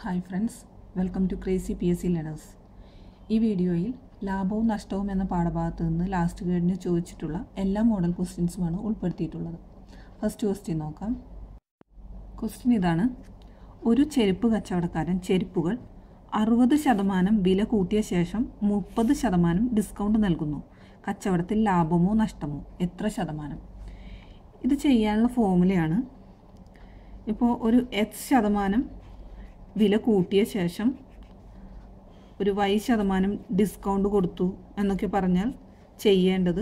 hi friends welcome to crazy P S C learners ഈ വീഡിയോയിൽ ലാഭവും നഷ്ടവും എന്ന പാഠഭാഗത്ത് നിന്ന് ലാസ്റ്റ് ഗ്രേഡിന് ചോദിച്ചിട്ടുള്ള എല്ലാ മോഡൽ ക്വസ്റ്റ്യൻസുമാണ് ഉൾപ്പെടുത്തിയിട്ടുള്ളത് ഫസ്റ്റ് ക്വസ്റ്റ്യൻ നോക്കാം ക്വസ്റ്റ്യൻ ഇതാണ് ഒരു ചെരുപ്പ് കച്ചവടക്കാരൻ ചെരുപ്പുകൾ അറുപത് ശതമാനം വില കൂട്ടിയ ശേഷം മുപ്പത് ശതമാനം ഡിസ്കൗണ്ട് നൽകുന്നു കച്ചവടത്തിൽ ലാഭമോ നഷ്ടമോ എത്ര ശതമാനം ഇത് ചെയ്യാനുള്ള ഫോമുലയാണ് ഇപ്പോൾ ഒരു എക്സ് ശതമാനം വില കൂട്ടിയ ശേഷം ഒരു വൈ ശതമാനം ഡിസ്കൗണ്ട് കൊടുത്തു എന്നൊക്കെ പറഞ്ഞാൽ ചെയ്യേണ്ടത്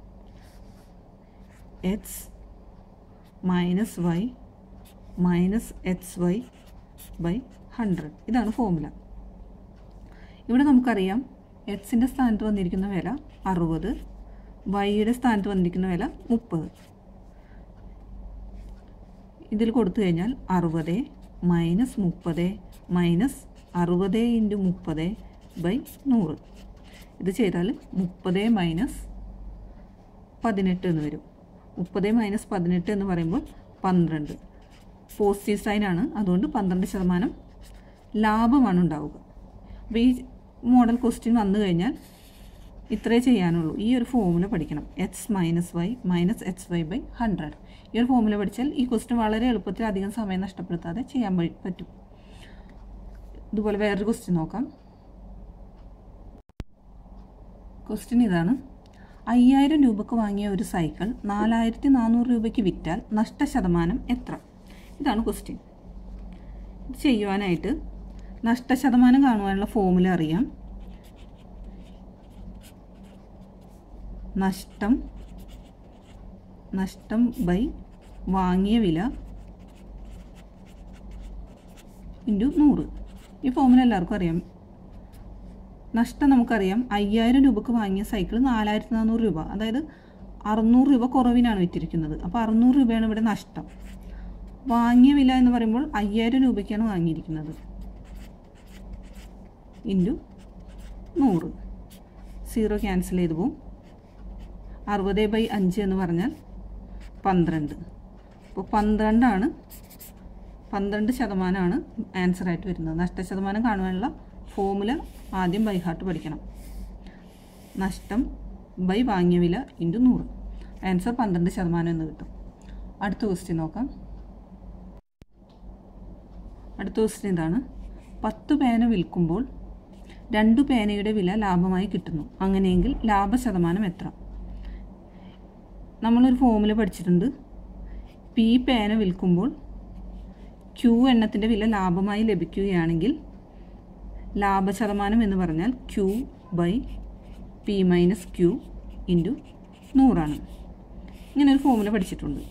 X minus Y minus X Y by hundred ഇതാണ് ഫോമുല ഇവിടെ നമുക്കറിയാം എക്സിൻ്റെ സ്ഥാനത്ത് വന്നിരിക്കുന്ന വില അറുപത് വൈയുടെ സ്ഥാനത്ത് വന്നിരിക്കുന്ന വില മുപ്പത് ഇതിൽ കൊടുത്തു കഴിഞ്ഞാൽ അറുപത് മൈനസ് മുപ്പത് മൈനസ് അറുപത് ഇൻറ്റു മുപ്പത് ബൈ നൂറ് ഇത് ചെയ്താൽ മുപ്പത് മൈനസ് പതിനെട്ട് എന്ന് വരും മുപ്പത് മൈനസ് പതിനെട്ട് എന്ന് പറയുമ്പോൾ പന്ത്രണ്ട് പോസിറ്റീവ് സൈനാണ് അതുകൊണ്ട് പന്ത്രണ്ട് ശതമാനം ലാഭമാണ് ഉണ്ടാവുക അപ്പോൾ ഈ മോഡൽ ക്വസ്റ്റ്യൻ വന്നു കഴിഞ്ഞാൽ ഇത്രേ ചെയ്യാനുള്ളൂ ഈ ഒരു ഫോമുല പഠിക്കണം X minus Y minus X Y by hundred ഈ ഒരു ഫോമുല പഠിച്ചാൽ ഈ ക്വസ്റ്റ്യൻ വളരെ എളുപ്പത്തിൽ അധികം സമയം നഷ്ടപ്പെടുത്താതെ ചെയ്യാൻ പ- പറ്റും ഇതുപോലെ വേറൊരു ക്വസ്റ്റ്യൻ നോക്കാം ക്വസ്റ്റ്യൻ ഇതാണ് അയ്യായിരം രൂപക്ക് വാങ്ങിയ ഒരു സൈക്കിൾ നാലായിരത്തി നാനൂറ് രൂപയ്ക്ക് വിറ്റാൽ നഷ്ടശതമാനം എത്ര ഇതാണ് ക്വസ്റ്റ്യൻ ഇത് ചെയ്യുവാനായിട്ട് നഷ്ടശതമാനം കാണുവാനുള്ള ഫോമുല അറിയാം നഷ്ടം നഷ്ടം ബൈ വാങ്ങിയ വില ഇൻറ്റു നൂറ് ഈ ഫോമുല എല്ലാവർക്കും അറിയാം നഷ്ടം നമുക്കറിയാം അയ്യായിരം രൂപക്ക് വാങ്ങിയ സൈക്കിൾ നാലായിരത്തി നാനൂറ് രൂപ അതായത് അറുന്നൂറ് രൂപ കുറവിനാണ് വിറ്റിരിക്കുന്നത് അപ്പോൾ അറുന്നൂറ് രൂപയാണ് ഇവിടെ നഷ്ടം വാങ്ങിയ വില എന്ന് പറയുമ്പോൾ അയ്യായിരം രൂപയ്ക്കാണ് വാങ്ങിയിരിക്കുന്നത് ഇൻറ്റു നൂറ് സീറോ ക്യാൻസൽ ചെയ്ത് പോവും അറുപത് ബൈ അഞ്ച് എന്ന് പറഞ്ഞാൽ പന്ത്രണ്ട് അപ്പോൾ പന്ത്രണ്ടാണ് പന്ത്രണ്ട് ശതമാനമാണ് ആൻസറായിട്ട് വരുന്നത് നഷ്ടശതമാനം കാണുവാനുള്ള ഫോമുല ആദ്യം ബൈ ഹാർട്ട് പഠിക്കണം നഷ്ടം ബൈ വാങ്ങിയ വില ഇൻറ്റു നൂറ് ആൻസർ പന്ത്രണ്ട് ശതമാനം എന്ന് കിട്ടും അടുത്ത ക്വസ്റ്റ്യൻ നോക്കാം അടുത്ത ക്വസ്റ്റ്യൻ ഇതാണ് പത്ത് പേന വിൽക്കുമ്പോൾ രണ്ടു പേനയുടെ വില ലാഭമായി കിട്ടുന്നു അങ്ങനെയെങ്കിൽ ലാഭശതമാനം എത്ര നമ്മളൊരു ഫോമുല പഠിച്ചിട്ടുണ്ട് പി പേന വിൽക്കുമ്പോൾ ക്യൂ എണ്ണത്തിൻ്റെ വില ലാഭമായി ലഭിക്കുകയാണെങ്കിൽ ലാഭശതമാനം എന്ന് പറഞ്ഞാൽ Q by P minus Q into നൂറാണ് ഇങ്ങനെ ഒരു ഫോമുല പഠിച്ചിട്ടുണ്ട്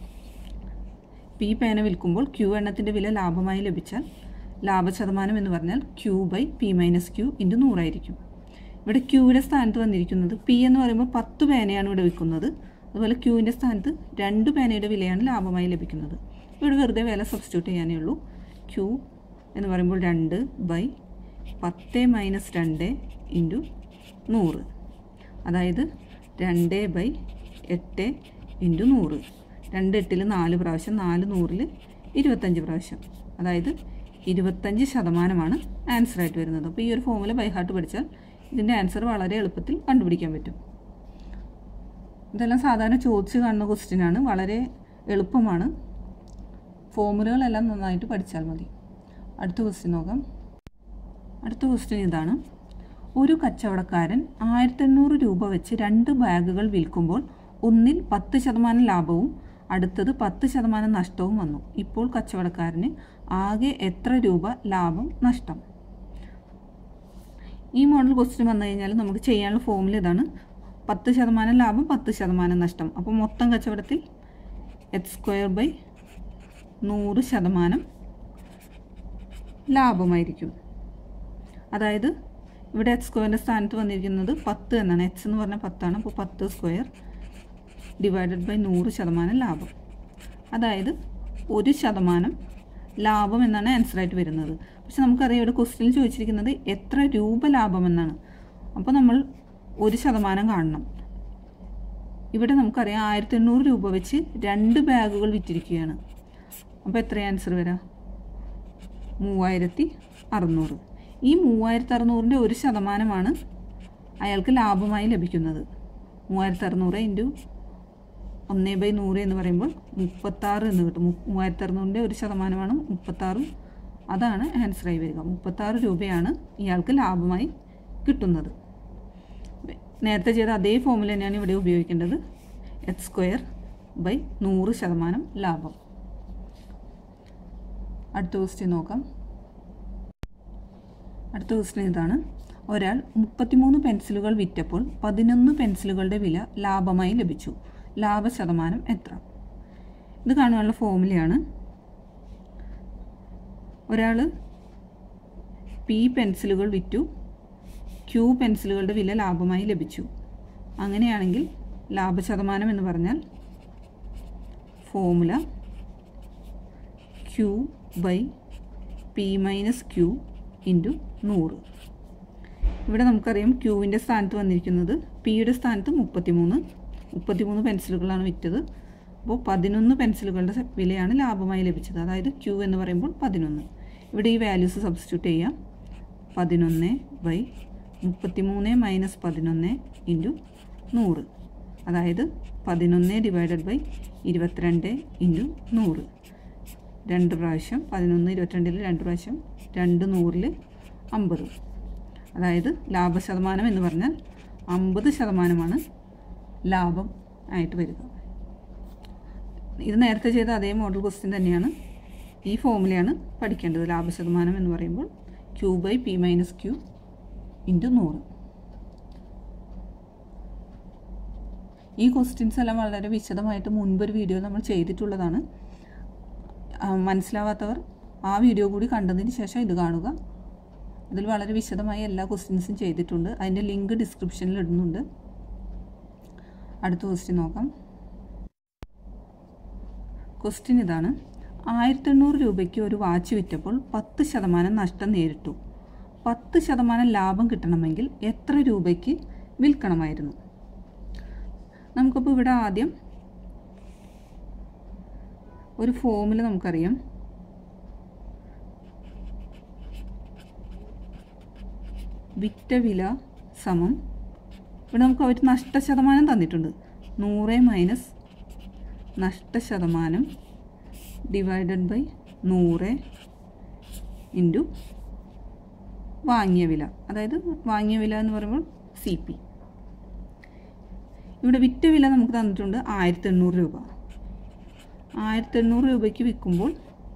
പി പേന വിൽക്കുമ്പോൾ ക്യൂ എണ്ണത്തിൻ്റെ വില ലാഭമായി ലഭിച്ചാൽ ലാഭശതമാനം എന്ന് പറഞ്ഞാൽ Q by P minus Q into നൂറായിരിക്കും ഇവിടെ ക്യൂവിൻ്റെ സ്ഥാനത്ത് വന്നിരിക്കുന്നത് പി എന്ന് പറയുമ്പോൾ പത്ത് പേനയാണ് ഇവിടെ വിൽക്കുന്നത് അതുപോലെ ക്യൂവിൻ്റെ സ്ഥാനത്ത് രണ്ട് പേനയുടെ വിലയാണ് ലാഭമായി ലഭിക്കുന്നത് ഇവിടെ വെറുതെ വില സബ്സ്റ്റിറ്റ്യൂട്ട് ചെയ്യാനേ ഉള്ളൂ ക്യൂ എന്ന് പറയുമ്പോൾ രണ്ട് ബൈ പത്ത് മൈനസ് രണ്ട് ഇൻറ്റു നൂറ് അതായത് രണ്ട് ബൈ എട്ട് ഇൻറ്റു നൂറ് രണ്ട് എട്ടിൽ നാല് പ്രാവശ്യം നാല് നൂറിൽ ഇരുപത്തഞ്ച് പ്രാവശ്യം അതായത് ഇരുപത്തഞ്ച് ശതമാനമാണ് ആൻസറായിട്ട് വരുന്നത് അപ്പോൾ ഈ ഒരു ഫോമുല ബൈ ഹാർട്ട് പഠിച്ചാൽ ഇതിൻ്റെ ആൻസർ വളരെ എളുപ്പത്തിൽ കണ്ടുപിടിക്കാൻ പറ്റും ഇതെല്ലാം സാധാരണ ചോദിച്ച് കാണുന്ന ക്വസ്റ്റ്യനാണ് വളരെ എളുപ്പമാണ് ഫോമുലകളെല്ലാം നന്നായിട്ട് പഠിച്ചാൽ മതി അടുത്ത ക്വസ്റ്റ്യൻ നോക്കാം അടുത്ത ക്വസ്റ്റ്യൻ ഇതാണ് ഒരു കച്ചവടക്കാരൻ ആയിരത്തി എണ്ണൂറ് രൂപ വെച്ച് രണ്ട് ബാഗുകൾ വിൽക്കുമ്പോൾ ഒന്നിൽ പത്ത് ശതമാനം ലാഭവും അടുത്തത് പത്ത് ശതമാനം നഷ്ടവും വന്നു ഇപ്പോൾ കച്ചവടക്കാരന് ആകെ എത്ര രൂപ ലാഭം നഷ്ടം ഈ മോഡൽ ക്വസ്റ്റ്യൻ വന്നു കഴിഞ്ഞാൽ നമുക്ക് ചെയ്യാനുള്ള ഫോമുല ഇതാണ് പത്ത് ശതമാനം ലാഭം പത്ത് ശതമാനം നഷ്ടം അപ്പോൾ മൊത്തം കച്ചവടത്തിൽ എക്സ് സ്ക്വയർ ബൈ നൂറ് ശതമാനം ലാഭമായിരിക്കും അതായത് ഇവിടെ എക്സ് സ്ക്വയറിൻ്റെ സ്ഥാനത്ത് വന്നിരിക്കുന്നത് പത്ത് എന്നാണ് എക്സ് എന്ന് പറഞ്ഞാൽ പത്താണ് അപ്പോൾ പത്ത് സ്ക്വയർ ഡിവൈഡഡ് ബൈ നൂറ് ശതമാനം ലാഭം അതായത് ഒരു ശതമാനം ലാഭം എന്നാണ് ആൻസറായിട്ട് വരുന്നത് പക്ഷെ നമുക്കറിയാം ഇവിടെ ക്വസ്റ്റ്യനിൽ ചോദിച്ചിരിക്കുന്നത് എത്ര രൂപ ലാഭം എന്നാണ് അപ്പോൾ നമ്മൾ ഒരു ശതമാനം കാണണം ഇവിടെ നമുക്കറിയാം ആയിരത്തി എണ്ണൂറ് രൂപ വെച്ച് രണ്ട് ബാഗുകൾ വിറ്റിരിക്കുകയാണ് അപ്പോൾ എത്ര ആൻസർ വരാം മൂവായിരത്തി അറുന്നൂറ് ഈ മൂവായിരത്തി അറുന്നൂറിൻ്റെ ഒരു ശതമാനമാണ് അയാൾക്ക് ലാഭമായി ലഭിക്കുന്നത് മൂവായിരത്തി അറുന്നൂറ് ഇൻറ്റു ഒന്ന് ബൈ നൂറ് എന്ന് പറയുമ്പോൾ മുപ്പത്താറ് എന്ന് കിട്ടും മു- മൂവായിരത്തി അറുന്നൂറിൻ്റെ ഒരു ശതമാനമാണ് മുപ്പത്താറ് അതാണ് ആൻസറായി വരിക മുപ്പത്താറ് രൂപയാണ് ഇയാൾക്ക് ലാഭമായി കിട്ടുന്നത് നേരത്തെ ചെയ്ത അതേ ഫോമുല തന്നെയാണ് ഇവിടെ ഉപയോഗിക്കേണ്ടത് എച്ച് സ്ക്വയർ ബൈ നൂറ് ശതമാനം ലാഭം അടുത്ത ക്വസ്റ്റ്യൻ നോക്കാം അടുത്ത ക്വസ്റ്റ്യൻ ഇതാണ് ഒരാൾ മുപ്പത്തിമൂന്ന് പെൻസിലുകൾ വിറ്റപ്പോൾ പതിനൊന്ന് പെൻസിലുകളുടെ വില ലാഭമായി ലഭിച്ചു ലാഭ ശതമാനം എത്ര ഇത് കാണുവാനുള്ള ഫോമുലയാണ് ഒരാൾ പി പെൻസിലുകൾ വിറ്റു ക്യൂ പെൻസിലുകളുടെ വില ലാഭമായി ലഭിച്ചു അങ്ങനെയാണെങ്കിൽ ലാഭശതമാനം എന്ന് പറഞ്ഞാൽ formula Q by P minus Q into നൂറ് ഇവിടെ നമുക്കറിയാം ക്യൂവിൻ്റെ സ്ഥാനത്ത് വന്നിരിക്കുന്നത് പിയുടെ സ്ഥാനത്ത് മുപ്പത്തിമൂന്ന് മുപ്പത്തിമൂന്ന് പെൻസിലുകളാണ് വിറ്റത് അപ്പോൾ പതിനൊന്ന് പെൻസിലുകളുടെ സ- വിലയാണ് ലാഭമായി ലഭിച്ചത് അതായത് ക്യൂ എന്ന് പറയുമ്പോൾ പതിനൊന്ന് ഇവിടെ ഈ വാല്യൂസ് സബ്സ്റ്റിറ്റ്യൂട്ട് ചെയ്യാം പതിനൊന്ന് ബൈ മുപ്പത്തിമൂന്ന് മൈനസ് പതിനൊന്ന് ഇൻറ്റു നൂറ് അതായത് പതിനൊന്ന് ഡിവൈഡഡ് ബൈ ഇരുപത്തിരണ്ട് ഇൻറ്റു നൂറ് രണ്ട് പ്രാവശ്യം പതിനൊന്ന് ഇരുപത്തിരണ്ടിൽ രണ്ട് പ്രാവശ്യം രണ്ട് നൂറിൽ അമ്പത് അതായത് ലാഭശതമാനം എന്ന് പറഞ്ഞാൽ അമ്പത് ശതമാനമാണ് ലാഭം ആയിട്ട് വരിക ഇത് നേരത്തെ ചെയ്ത അതേ മോഡൽ ക്വസ്റ്റ്യൻ തന്നെയാണ് ഈ ഫോമുലയാണ് പഠിക്കേണ്ടത് ലാഭശതമാനം എന്ന് പറയുമ്പോൾ Q by P minus Q into നൂറ് ഈ ക്വസ്റ്റ്യൻസ് എല്ലാം വളരെ വിശദമായിട്ട് മുൻപൊരു വീഡിയോ നമ്മൾ ചെയ്തിട്ടുള്ളതാണ് ആ, മനസ്സിലാവാത്തവർ ആ വീഡിയോ കൂടി കണ്ടതിന് ശേഷം ഇത് കാണുക ഇതിൽ വളരെ വിശദമായി എല്ലാ ക്വസ്റ്റ്യൻസും ചെയ്തിട്ടുണ്ട് അതിൻ്റെ ലിങ്ക് ഡിസ്ക്രിപ്ഷനിൽ ഇടുന്നുണ്ട് അടുത്ത ക്വസ്റ്റ്യൻ നോക്കാം ക്വസ്റ്റ്യൻ ഇതാണ് ആയിരത്തി എണ്ണൂറ് രൂപയ്ക്ക് ഒരു വാച്ച് വിറ്റപ്പോൾ പത്ത് ശതമാനം നഷ്ടം നേരിട്ടു പത്ത് ശതമാനം ലാഭം കിട്ടണമെങ്കിൽ എത്ര രൂപയ്ക്ക് വിൽക്കണമായിരുന്നു നമുക്കപ്പോൾ ഇവിടെ ആദ്യം ഒരു ഫോമിൽ നമുക്കറിയാം വിറ്റ വില സമം ഇവിടെ നമുക്ക് അവർ നഷ്ടശതമാനം തന്നിട്ടുണ്ട് നൂറ് മൈനസ് നഷ്ടശതമാനം ഡിവൈഡഡ് ബൈ നൂറ് ഇൻറ്റു വാങ്ങിയ വില അതായത് വാങ്ങിയ വില എന്ന് പറയുമ്പോൾ സി പി ഇവിടെ വിറ്റ വില നമുക്ക് തന്നിട്ടുണ്ട് ആയിരത്തി എണ്ണൂറ് രൂപ ആയിരത്തി എണ്ണൂറ് രൂപയ്ക്ക് വിൽക്കുമ്പോൾ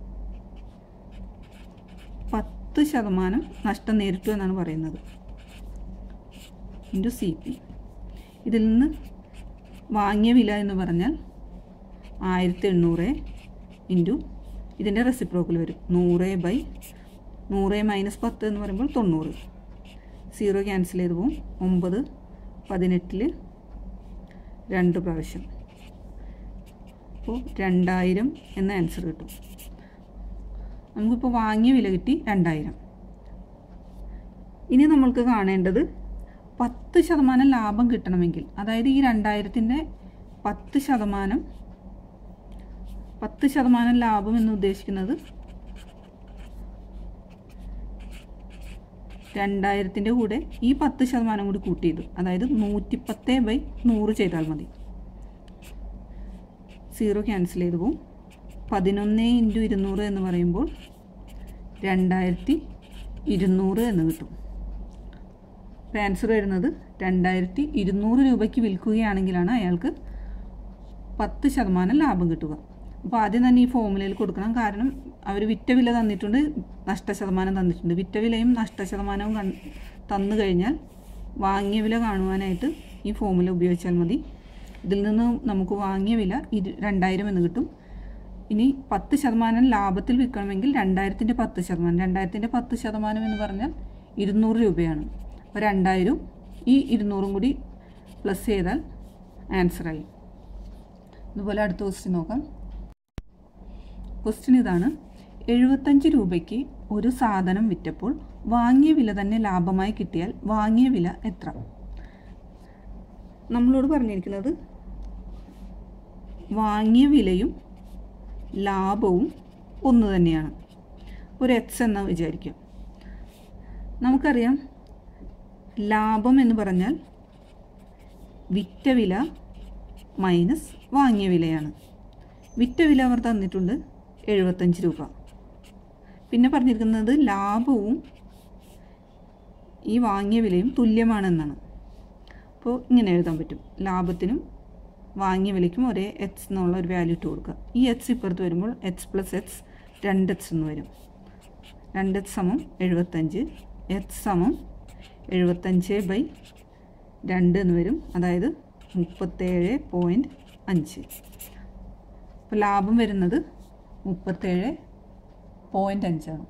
പത്ത് ശതമാനം നഷ്ടം നേരിട്ടു എന്നാണ് പറയുന്നത് ഇൻറ്റു സി പി ഇതിൽ നിന്ന് വാങ്ങിയ വില എന്ന് പറഞ്ഞാൽ ആയിരത്തി എണ്ണൂറ് ഇൻറ്റു ഇതിൻ്റെ റെസിപ്രോക്കൽ വരും നൂറ് ബൈ നൂറ് മൈനസ് പത്ത് എന്ന് പറയുമ്പോൾ തൊണ്ണൂറ് സീറോ ക്യാൻസൽ ചെയ്ത് പോകും ഒമ്പത് പതിനെട്ടിൽ രണ്ട് പ്രാവശ്യം അപ്പോൾ രണ്ടായിരം എന്ന ആൻസർ കിട്ടും നമുക്കിപ്പോൾ വാങ്ങിയ വില കിട്ടി രണ്ടായിരം ഇനി നമ്മൾക്ക് കാണേണ്ടത് പത്ത് ശതമാനം ലാഭം കിട്ടണമെങ്കിൽ അതായത് ഈ രണ്ടായിരത്തിൻ്റെ പത്ത് ശതമാനം പത്ത് ശതമാനം ലാഭം എന്ന് ഉദ്ദേശിക്കുന്നത് രണ്ടായിരത്തിൻ്റെ കൂടെ ഈ പത്ത് ശതമാനം കൂടി കൂട്ടിയത് അതായത് നൂറ്റിപ്പത്ത് ബൈ നൂറ് ചെയ്താൽ മതി സീറോ ക്യാൻസൽ ചെയ്ത് പോവും പതിനൊന്ന് ഇൻറ്റു ഇരുന്നൂറ് എന്ന് പറയുമ്പോൾ രണ്ടായിരത്തി ഇരുന്നൂറ് എന്ന് കിട്ടും അപ്പോൾ ആൻസർ വരുന്നത് രണ്ടായിരത്തി ഇരുന്നൂറ് രൂപയ്ക്ക് വിൽക്കുകയാണെങ്കിലാണ് അയാൾക്ക് പത്ത് ശതമാനം ലാഭം കിട്ടുക അപ്പോൾ ആദ്യം തന്നെ ഈ ഫോമുലയിൽ കൊടുക്കണം കാരണം അവർ വിറ്റ വില തന്നിട്ടുണ്ട് നഷ്ടശതമാനം തന്നിട്ടുണ്ട് വിറ്റ വിലയും നഷ്ടശതമാനവും കൺ തന്നു കഴിഞ്ഞാൽ വാങ്ങിയ വില കാണുവാനായിട്ട് ഈ ഫോമുല ഉപയോഗിച്ചാൽ മതി ഇതിൽ നിന്ന് നമുക്ക് വാങ്ങിയ വില ഇരു രണ്ടായിരം എന്ന് കിട്ടും ഇനി പത്ത് ശതമാനം ലാഭത്തിൽ വിൽക്കണമെങ്കിൽ രണ്ടായിരത്തിൻ്റെ പത്ത് ശതമാനം രണ്ടായിരത്തിൻ്റെ പത്ത് ശതമാനം എന്ന് പറഞ്ഞാൽ ഇരുന്നൂറ് രൂപയാണ് അപ്പോൾ രണ്ടായിരം ഈ ഇരുന്നൂറും കൂടി പ്ലസ് ചെയ്താൽ ആൻസറായി ഇതുപോലെ അടുത്ത ക്വസ്റ്റ്യൻ നോക്കാം ക്വസ്റ്റ്യൻ ഇതാണ് എഴുപത്തഞ്ച് രൂപയ്ക്ക് ഒരു സാധനം വിറ്റപ്പോൾ വാങ്ങിയ വില തന്നെ ലാഭമായി കിട്ടിയാൽ വാങ്ങിയ വില എത്ര നമ്മളോട് പറഞ്ഞിരിക്കുന്നത് വാങ്ങിയ വിലയും ലാഭവും ഒന്ന് തന്നെയാണ് ഒരു എക്സ് എന്ന് വിചാരിക്കും നമുക്കറിയാം ലാഭം എന്ന് പറഞ്ഞാൽ വിറ്റ വില മൈനസ് വാങ്ങിയ വിലയാണ് വിറ്റ വില അവർ തന്നിട്ടുണ്ട് എഴുപത്തഞ്ച് രൂപ പിന്നെ പറഞ്ഞിരിക്കുന്നത് ലാഭവും ഈ വാങ്ങിയ വിലയും തുല്യമാണെന്നാണ് അപ്പോൾ ഇങ്ങനെ എഴുതാൻ പറ്റും ലാഭത്തിനും വാങ്ങിയ വിലയ്ക്കും ഒരേ എക്സ് എന്നുള്ള ഒരു വാല്യൂ ഇട്ട് കൊടുക്കുക ഈ എക്സ് ഇപ്പുറത്ത് വരുമ്പോൾ എക്സ് പ്ലസ് എക്സ് രണ്ട് എക്സ് എന്ന് വരും രണ്ട് എക്സ് സമം എഴുപത്തഞ്ച് എക്സ് സമം എഴുപത്തഞ്ച് ബൈ രണ്ട് എന്ന് വരും അതായത് മുപ്പത്തേഴ് പോയിൻറ്റ് അഞ്ച് അപ്പോൾ ലാഭം വരുന്നത് മുപ്പത്തേഴ് പോയിൻ്റ് അഞ്ചാണ്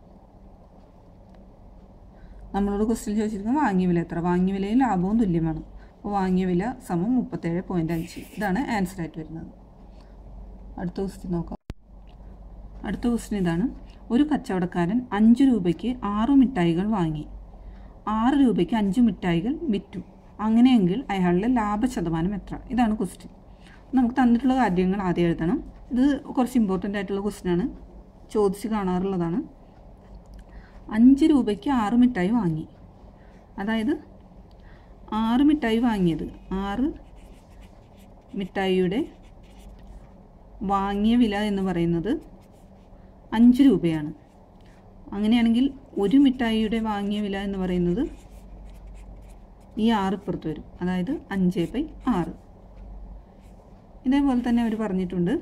നമ്മളോട് ക്വസ്റ്റ്യൻ ചോദിച്ചിരിക്കുന്നത് വാങ്ങിയ വില എത്ര വാങ്ങിയ വിലയും ലാഭവും തുല്യമാണ് അപ്പോൾ വാങ്ങിയ വില സമം മുപ്പത്തേഴ് പോയിൻ്റ് അഞ്ച് ഇതാണ് ആൻസർ ആയിട്ട് വരുന്നത് അടുത്ത ക്വസ്റ്റ്യൻ നോക്കാം അടുത്ത ക്വസ്റ്റ്യൻ ഇതാണ് ഒരു കച്ചവടക്കാരൻ അഞ്ച് രൂപയ്ക്ക് ആറ് മിഠായികൾ വാങ്ങി ആറ് രൂപയ്ക്ക് അഞ്ച് മിഠായികൾ വിറ്റു അങ്ങനെയെങ്കിൽ അയാളുടെ ലാഭശതമാനം എത്ര ഇതാണ് ക്വസ്റ്റ്യൻ നമുക്ക് തന്നിട്ടുള്ള കാര്യങ്ങൾ ആദ്യം എഴുതണം ഇത് കുറച്ച് ഇമ്പോർട്ടൻ്റ് ആയിട്ടുള്ള ക്വസ്റ്റ്യനാണ് ചോദിച്ച് കാണാറുള്ളതാണ് അഞ്ച് രൂപയ്ക്ക് ആറ് മിഠായി വാങ്ങി അതായത് ആറ് മിഠായി വാങ്ങിയത് ആറ് മിഠായിയുടെ വാങ്ങിയ വില എന്ന് പറയുന്നത് അഞ്ച് രൂപയാണ് അങ്ങനെയാണെങ്കിൽ ഒരു മിഠായിയുടെ വാങ്ങിയ വില എന്ന് പറയുന്നത് ഈ ആറ് ഇപ്പുറത്ത് വരും അതായത് അഞ്ച് ബൈ ആറ് ഇതേപോലെ തന്നെ അവർ പറഞ്ഞിട്ടുണ്ട്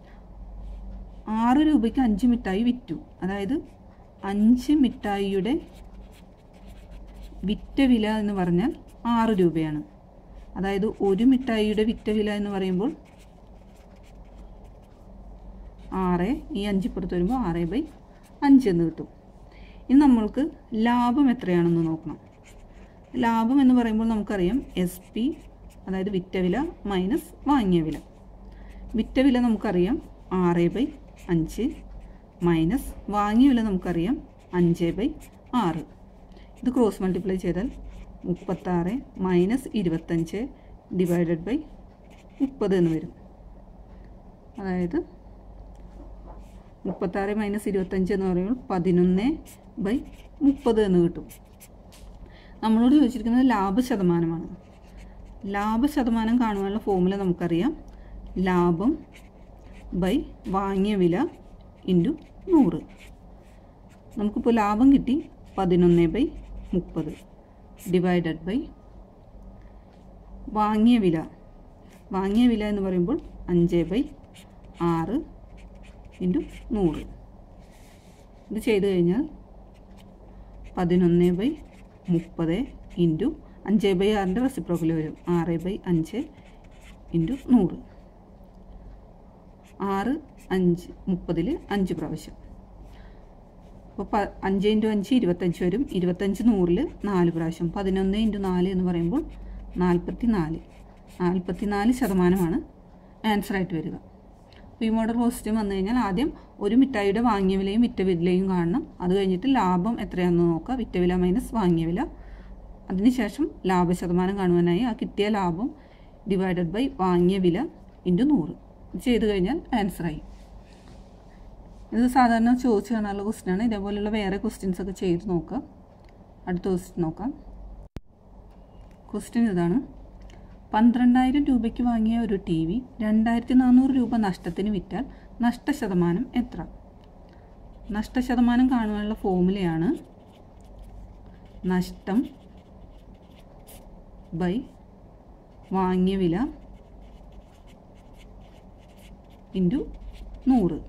ആറ് രൂപയ്ക്ക് അഞ്ച് മിഠായി വിറ്റു അതായത് അഞ്ച് മിഠായിയുടെ വിറ്റ വില എന്ന് പറഞ്ഞാൽ ആറ് രൂപയാണ് അതായത് ഒരു മിഠായിയുടെ വിറ്റ വില എന്ന് പറയുമ്പോൾ ആറ് ഈ അഞ്ച് പുറത്ത് വരുമ്പോൾ ആറ് ബൈ അഞ്ച് എന്ന് കിട്ടും ഇനി നമ്മൾക്ക് ലാഭം എത്രയാണെന്ന് നോക്കണം ലാഭം എന്ന് പറയുമ്പോൾ നമുക്കറിയാം എസ് പി അതായത് വിറ്റ വില മൈനസ് വാങ്ങിയ വില വിറ്റ വില നമുക്കറിയാം ആറ് ബൈ അഞ്ച് മൈനസ് വാങ്ങിയ വില നമുക്കറിയാം അഞ്ച് ബൈ ആറ് ഇത് ക്രോസ് മൾട്ടിപ്ലൈ ചെയ്താൽ മുപ്പത്താറ് മൈനസ് ഇരുപത്തഞ്ച് ഡിവൈഡഡ് ബൈ മുപ്പത് എന്ന് വരും അതായത് മുപ്പത്താറ് മൈനസ് ഇരുപത്തഞ്ച് എന്ന് പറയുമ്പോൾ പതിനൊന്ന് ബൈ മുപ്പത് എന്ന് കിട്ടും നമ്മളോട് ചോദിച്ചിരിക്കുന്നത് ലാഭശതമാനമാണ് ലാഭശതമാനം കാണുവാനുള്ള ഫോമുല നമുക്കറിയാം ലാഭം ബൈ വാങ്ങിയ വില ഇൻറ്റു നൂറ് നമുക്കിപ്പോൾ ലാഭം കിട്ടി പതിനൊന്ന് ബൈ മുപ്പത് ഡിവൈഡഡ് ബൈ വാങ്ങിയ വില വാങ്ങിയ വില എന്ന് പറയുമ്പോൾ അഞ്ച് ബൈ ആറ് ഇൻറ്റു നൂറ് ഇത് ചെയ്ത് കഴിഞ്ഞാൽ പതിനൊന്ന് ബൈ മുപ്പത് ഇൻറ്റു അഞ്ച് ബൈ ആറിൻ്റെ റെസിപ്രോക്കൽ വരും ആറ് ബൈ അഞ്ച് ഇൻറ്റു നൂറ് ആറ് അഞ്ച് മുപ്പതിൽ അഞ്ച് പ്രാവശ്യം അപ്പോൾ പ അഞ്ച് ഇൻറ്റു അഞ്ച് ഇരുപത്തഞ്ച് വരും ഇരുപത്തഞ്ച് നൂറിൽ നാല് പ്രാവശ്യം പതിനൊന്ന് ഇൻറ്റു നാല് എന്ന് പറയുമ്പോൾ നാൽപ്പത്തി നാല് നാൽപ്പത്തി നാല് ശതമാനമാണ് ആൻസറായിട്ട് വരിക അപ്പോൾ ഈ മോഡൽ ക്വസ്റ്റ്യൻ വന്നു കഴിഞ്ഞാൽ ആദ്യം ഒരു മിഠായിയുടെ വാങ്ങിയ വിലയും വിറ്റ വിലയും കാണണം അത് കഴിഞ്ഞിട്ട് ലാഭം എത്രയാണെന്ന് നോക്കുക വിറ്റ വില മൈനസ് വാങ്ങിയ വില അതിനുശേഷം ലാഭശതമാനം കാണുവാനായി ആ കിട്ടിയ ലാഭം ഡിവൈഡഡ് ബൈ വാങ്ങിയ വില ഇൻറ്റു നൂറ് ഇത് ചെയ്ത് കഴിഞ്ഞാൽ ആൻസറായി ഇത് സാധാരണ ചോദിച്ചു കാണാനുള്ള ക്വസ്റ്റ്യനാണ് ഇതേപോലെയുള്ള വേറെ ക്വസ്റ്റ്യൻസ് ഒക്കെ ചെയ്ത് നോക്കുക അടുത്ത ക്വസ്റ്റ്യൻ നോക്കാം ക്വസ്റ്റ്യൻ ഇതാണ് പന്ത്രണ്ടായിരം രൂപയ്ക്ക് വാങ്ങിയ ഒരു ടി വി രണ്ടായിരത്തി നാനൂറ് രൂപ നഷ്ടത്തിന് വിറ്റാൽ നഷ്ടശതമാനം എത്ര നഷ്ടശതമാനം കാണുവാനുള്ള ഫോമുലയാണ് നഷ്ടം ബൈ വാങ്ങിയ വില ഇൻറ്റു നൂറ്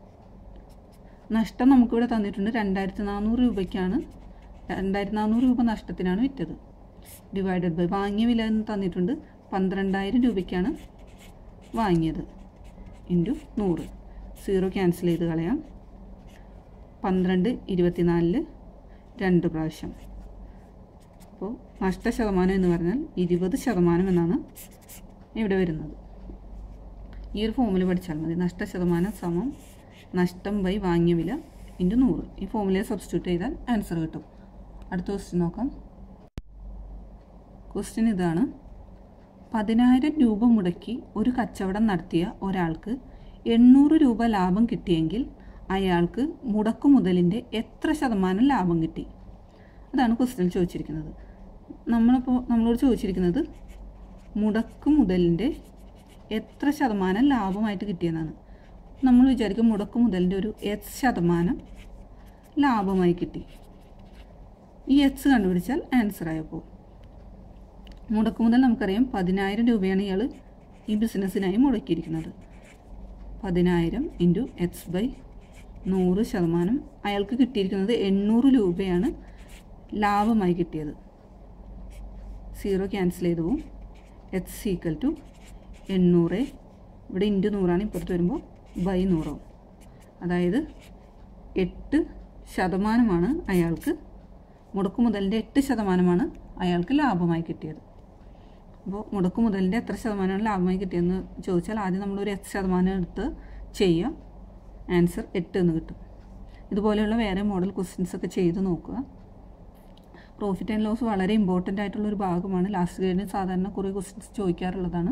നഷ്ടം നമുക്കിവിടെ തന്നിട്ടുണ്ട് രണ്ടായിരത്തി നാനൂറ് രൂപയ്ക്കാണ് രണ്ടായിരത്തി നാനൂറ് രൂപ നഷ്ടത്തിനാണ് വിറ്റത് ഡിവൈഡഡ് ബൈ വാങ്ങിയ വില എന്ന് തന്നിട്ടുണ്ട് പന്ത്രണ്ടായിരം രൂപയ്ക്കാണ് വാങ്ങിയത് ഇൻറ്റു നൂറ് സീറോ ക്യാൻസൽ ചെയ്ത് കളയാം പന്ത്രണ്ട് ഇരുപത്തിനാലില് രണ്ട് പ്രാവശ്യം അപ്പോൾ നഷ്ടശതമാനം എന്ന് പറഞ്ഞാൽ ഇരുപത് ശതമാനം എന്നാണ് ഇവിടെ വരുന്നത് ഈ ഒരു ഫോമുല പഠിച്ചാൽ മതി നഷ്ടശതമാനം സമം നഷ്ടം ബൈ വാങ്ങിയ വില ഇൻറ്റു നൂറ് ഈ ഫോമുലയെ സബ്സ്റ്റിറ്റ്യൂട്ട് ചെയ്താൽ ആൻസർ കിട്ടും അടുത്ത ക്വസ്റ്റ്യൻ നോക്കാം ക്വസ്റ്റ്യൻ ഇതാണ് പതിനായിരം രൂപ മുടക്കി ഒരു കച്ചവടം നടത്തിയ ഒരാൾക്ക് എണ്ണൂറ് രൂപ ലാഭം കിട്ടിയെങ്കിൽ അയാൾക്ക് മുടക്കു മുതലിൻ്റെ എത്ര ശതമാനം ലാഭം കിട്ടി അതാണ് ക്വസ്റ്റ്യൻ ചോദിച്ചിരിക്കുന്നത് നമ്മളിപ്പോൾ നമ്മളോട് ചോദിച്ചിരിക്കുന്നത് മുടക്കു മുതലിൻ്റെ എത്ര ശതമാനം ലാഭമായിട്ട് കിട്ടിയെന്നാണ് നമ്മൾ വിചാരിക്കും മുടക്കു മുതലിൻ്റെ ഒരു എച്ച് ശതമാനം ലാഭമായി കിട്ടി ഈ എച്ച് കണ്ടുപിടിച്ചാൽ ആൻസർ ആയപ്പോൾ മുടക്കു മുതൽ നമുക്കറിയാം പതിനായിരം രൂപയാണ് ഇയാൾ ഈ ബിസിനസ്സിനായി മുടക്കിയിരിക്കുന്നത് പതിനായിരം ഇൻറ്റു എക്സ് ബൈ നൂറ് ശതമാനം അയാൾക്ക് കിട്ടിയിരിക്കുന്നത് എണ്ണൂറ് രൂപയാണ് ലാഭമായി കിട്ടിയത് സീറോ ക്യാൻസൽ ചെയ്തു പോവും എച്ച് ഈക്വൽ ടു എണ്ണൂറ് ഇവിടെ ഇൻറ്റു നൂറാണ് ഇപ്പുറത്ത് വരുമ്പോൾ ബൈ നൂറാവും അതായത് എട്ട് ശതമാനമാണ് അയാൾക്ക് മുടക്കു മുതലിൻ്റെ എട്ട് ശതമാനമാണ് അയാൾക്ക് ലാഭമായി കിട്ടിയത് അപ്പോൾ മുടക്കു മുതലിൻ്റെ എത്ര ശതമാനമാണ് ലാഭമായി കിട്ടിയതെന്ന് ചോദിച്ചാൽ ആദ്യം നമ്മളൊരു എത്ര ശതമാനം എടുത്ത് ചെയ്യുക ആൻസർ എട്ട് എന്ന് കിട്ടും ഇതുപോലെയുള്ള വേറെ മോഡൽ ക്വസ്റ്റ്യൻസ് ഒക്കെ ചെയ്ത് നോക്കുക പ്രോഫിറ്റ് ആൻഡ് ലോസ് വളരെ ഇമ്പോർട്ടൻ്റ് ആയിട്ടുള്ള ഒരു ഭാഗമാണ് ലാസ്റ്റ് ഗ്രേഡിന് സാധാരണ കുറേ ക്വസ്റ്റ്യൻസ് ചോദിക്കാറുള്ളതാണ്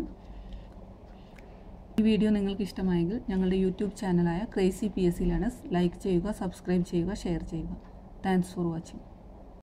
ഈ വീഡിയോ നിങ്ങൾക്ക് ഇഷ്ടമായെങ്കിൽ ഞങ്ങളുടെ യൂട്യൂബ് ചാനലായ crazy P S C learners like ചെയ്യുക സബ്സ്ക്രൈബ് ചെയ്യുക ഷെയർ ചെയ്യുക താങ്ക്സ് ഫോർ വാച്ചിങ്